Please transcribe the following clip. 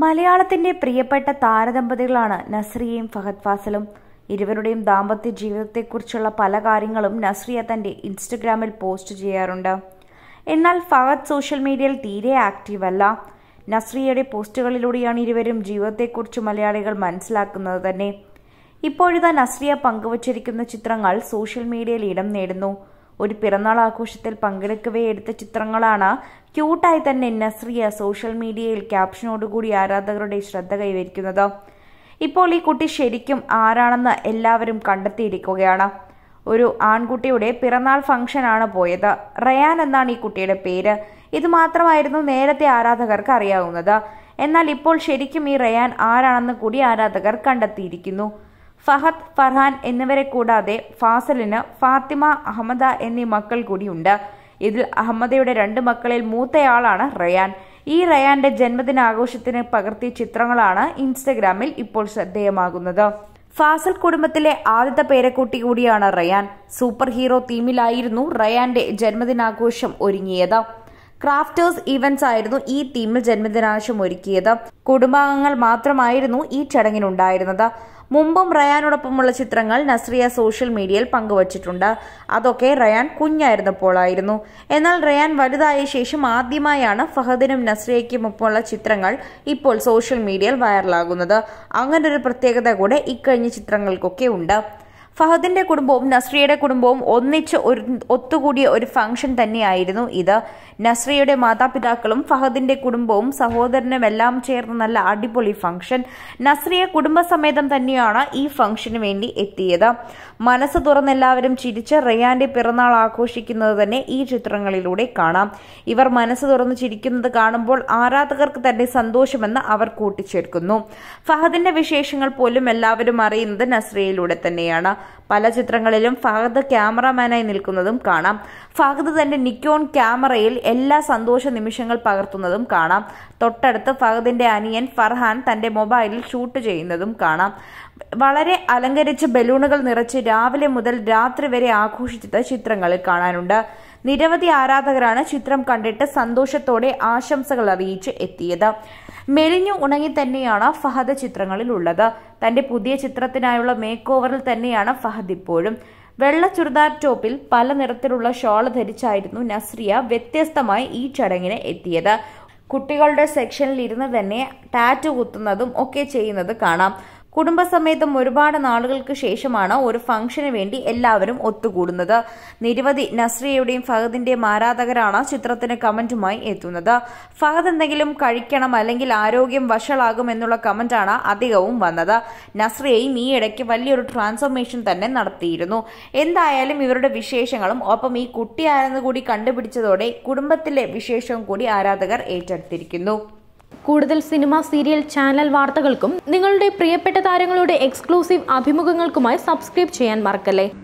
മലയാളത്തിന്റെ പ്രിയപ്പെട്ട താരദമ്പതികളാണ് നസ്രിയയും ഫഹദ് ഫാസലും ഇരുവരുടെയും ദാമ്പത്യ ജീവിതത്തെക്കുറിച്ചുള്ള പല കാര്യങ്ങളും നസ്രിയ തന്റെ ഇൻസ്റ്റഗ്രാമിൽ പോസ്റ്റ് ചെയ്യാറുണ്ട് എന്നാൽ ഫഹദ് സോഷ്യൽ മീഡിയയിൽ തീരെ ആക്റ്റീവ് അല്ല നസ്രിയയുടെ പോസ്റ്റുകളിലൂടെയാണ് ഇരുവരും ജീവിതത്തെക്കുറിച്ച് മലയാളികൾ മനസ്സിലാക്കുന്നത് തന്നെ ഇപ്പോഴിതാ നസ്രിയ പങ്കുവച്ചിരിക്കുന്ന ചിത്രങ്ങൾ സോഷ്യൽ മീഡിയയിൽ ഇടം നേടുന്നു ഒരു പിറന്നാൾ ആഘോഷത്തിൽ പങ്കെടുക്കവേ എടുത്ത ചിത്രങ്ങളാണ് ക്യൂട്ടായി തന്നെ നസ്രിയ സോഷ്യൽ മീഡിയയിൽ ക്യാപ്ഷനോടുകൂടി ആരാധകരുടെ ശ്രദ്ധ കൈവരിക്കുന്നത് ഇപ്പോൾ ഈ കുട്ടി ശരിക്കും ആരാണെന്ന് എല്ലാവരും കണ്ടെത്തിയിരിക്കുകയാണ് ഒരു ആൺകുട്ടിയുടെ പിറന്നാൾ ഫംഗ്ഷനാണ് പോയത് റയാൻ എന്നാണ് ഈ കുട്ടിയുടെ പേര് ഇത് മാത്രമായിരുന്നു നേരത്തെ ആരാധകർക്ക് അറിയാവുന്നത് എന്നാൽ ഇപ്പോൾ ശരിക്കും ഈ റയാൻ ആരാണെന്ന് കൂടി ആരാധകർ കണ്ടെത്തിയിരിക്കുന്നു ഫഹദ് ഫർഹാൻ എന്നിവരെ കൂടാതെ ഫാസലിന് ഫാത്തിമ അഹമ്മദ എന്നീ മക്കൾ കൂടിയുണ്ട് ഇതിൽ അഹമ്മദയുടെ രണ്ട് മക്കളിൽ മൂത്തയാളാണ് റയാൻ ഈ റയാന്റെ ജന്മദിനാഘോഷത്തിന് പകർത്തിയ ചിത്രങ്ങളാണ് ഇൻസ്റ്റഗ്രാമിൽ ഇപ്പോൾ ശ്രദ്ധേയമാകുന്നത് ഫാസൽ കുടുംബത്തിലെ ആദ്യത്തെ പേരക്കുട്ടി കൂടിയാണ് Ryan super hero തീമിലായിരുന്നു റയാന്റെ ജന്മദിനാഘോഷം ഒരുങ്ങിയത് crafters events ആയിരുന്നു ഈ തീമിൽ ജന്മദിനാഘോഷം ഒരുക്കിയത് കുടുംബാംഗങ്ങൾ മാത്രമായിരുന്നു ഈ ചടങ്ങിനുണ്ടായിരുന്നത് മുമ്പും റയാനോടൊപ്പമുള്ള ചിത്രങ്ങൾ നസ്രിയ സോഷ്യൽ മീഡിയയിൽ പങ്കുവച്ചിട്ടുണ്ട് അതൊക്കെ റയാൻ കുഞ്ഞായിരുന്നപ്പോഴായിരുന്നു എന്നാൽ റയാൻ വലുതായ ശേഷം ആദ്യമായാണ് ഫഹദിനും നസ്രിയയ്ക്കുമൊപ്പമുള്ള ചിത്രങ്ങൾ ഇപ്പോൾ സോഷ്യൽ മീഡിയയിൽ വൈറലാകുന്നത് അങ്ങനൊരു പ്രത്യേകത കൂടെ ഇക്കഴിഞ്ഞ ചിത്രങ്ങൾക്കൊക്കെ ഉണ്ട് ഫഹദിന്റെ കുടുംബവും നസ്രിയയുടെ കുടുംബവും ഒന്നിച്ച് ഒരു ഒത്തുകൂടിയ ഒരു ഫംഗ്ഷൻ തന്നെയായിരുന്നു ഇത് നസ്രിയയുടെ മാതാപിതാക്കളും ഫഹദിന്റെ കുടുംബവും സഹോദരനും എല്ലാം ചേർന്ന് നല്ല അടിപൊളി ഫംഗ്ഷൻ നസ്രിയ കുടുംബസമേതം തന്നെയാണ് ഈ ഫംഗ്ഷന് വേണ്ടി എത്തിയത് മനസ്സ് തുറന്നെല്ലാവരും ചിരിച്ച് റയാന്റെ പിറന്നാൾ ആഘോഷിക്കുന്നത് തന്നെ ഈ ചിത്രങ്ങളിലൂടെ കാണാം ഇവർ മനസ്സ് തുറന്ന് ചിരിക്കുന്നത് കാണുമ്പോൾ ആരാധകർക്ക് തന്നെ സന്തോഷമെന്ന് അവർ കൂട്ടിച്ചേർക്കുന്നു ഫഹദിന്റെ വിശേഷങ്ങൾ പോലും എല്ലാവരും അറിയുന്നത് നസ്രിയയിലൂടെ തന്നെയാണ് പല ചിത്രങ്ങളിലും ഫഹദ് ക്യാമറമാനായി നിൽക്കുന്നതും കാണാം ഫഹദ് തന്റെ നിക്കോൺ ക്യാമറയിൽ എല്ലാ സന്തോഷ നിമിഷങ്ങൾ പകർത്തുന്നതും കാണാം തൊട്ടടുത്ത് ഫഹദിന്റെ അനിയൻ ഫർഹാൻ തന്റെ മൊബൈലിൽ ഷൂട്ട് ചെയ്യുന്നതും കാണാം വളരെ അലങ്കരിച്ച ബലൂണുകൾ നിറച്ച് രാവിലെ മുതൽ രാത്രി വരെ ആഘോഷിച്ചത് ചിത്രങ്ങളിൽ കാണാനുണ്ട് നിരവധി ആരാധകരാണ് ചിത്രം കണ്ടിട്ട് സന്തോഷത്തോടെ ആശംസകൾ അറിയിച്ച് എത്തിയത് മെലിഞ്ഞു ഉണങ്ങി തന്നെയാണ് ഫഹദ് ചിത്രങ്ങളിൽ ഉള്ളത് തന്റെ പുതിയ ചിത്രത്തിനായുള്ള മേക്ക് ഓവറിൽ തന്നെയാണ് ഫഹദ് ഇപ്പോഴും വെള്ള ചുരിദാർ ടോപ്പിൽ പല നിറത്തിലുള്ള ഷോൾ ധരിച്ചായിരുന്നു നസ്രിയ വ്യത്യസ്തമായി ഈ ചടങ്ങിന് എത്തിയത് കുട്ടികളുടെ സെക്ഷനിൽ ഇരുന്ന് തന്നെ ടാറ്റു കുത്തുന്നതും ഒക്കെ ചെയ്യുന്നത് കാണാം കുടുംബസമേതം ഒരുപാട് നാളുകൾക്ക് ശേഷമാണ് ഒരു ഫംഗ്ഷന് വേണ്ടി എല്ലാവരും ഒത്തുകൂടുന്നത് നിരവധി നസ്രിയയുടെയും ഫഹദിന്റെയും ആരാധകരാണ് ചിത്രത്തിന് കമന്റുമായി എത്തുന്നത് ഫഹദ് എന്തെങ്കിലും കഴിക്കണം അല്ലെങ്കിൽ ആരോഗ്യം വഷളാകും എന്നുള്ള കമന്റാണ് അധികവും വന്നത് നസ്രിയയും ഈ ഇടയ്ക്ക് വലിയൊരു ട്രാൻസ്ഫോർമേഷൻ തന്നെ നടത്തിയിരുന്നു എന്തായാലും ഇവരുടെ വിശേഷങ്ങളും ഒപ്പം ഈ കുട്ടിയാരെന്ന് കൂടി കണ്ടുപിടിച്ചതോടെ കുടുംബത്തിലെ വിശേഷവും കൂടി ആരാധകർ ഏറ്റെടുത്തിരിക്കുന്നു കൂടുതൽ സിനിമ സീരിയൽ ചാനൽ വാർത്തകൾക്കും നിങ്ങളുടെ പ്രിയപ്പെട്ട താരങ്ങളുടെ എക്സ്ക്ലൂസീവ് അഭിമുഖങ്ങൾക്കുമായി സബ്സ്ക്രൈബ് ചെയ്യാൻ മറക്കല്ലേ